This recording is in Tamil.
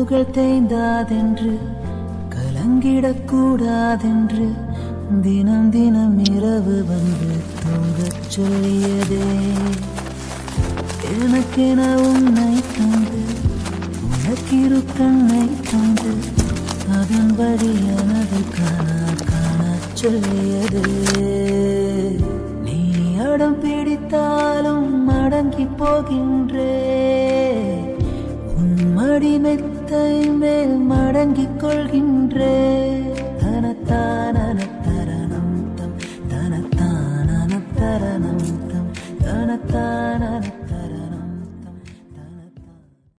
கனவுகள் தேய்ந்தாதென்று கலங்கிடக்கூடாதென்று தினம் தினம் இரவு வந்து தூங்கச் சொல்லியதே எனக்கென உன்னை தந்து உனக்கிரு கண்ணை தந்து அதன்படி எனது காணா காணச் சொல்லியதே நீ அடம் பிடித்தாலும் அடங்கி போகின்றே உன் மடி மெத்தை மேல் மடங்கிக் கொள்கின்றே தனத்தான தரணம் தம் தனத்தான தரணம் தம் தனத்தான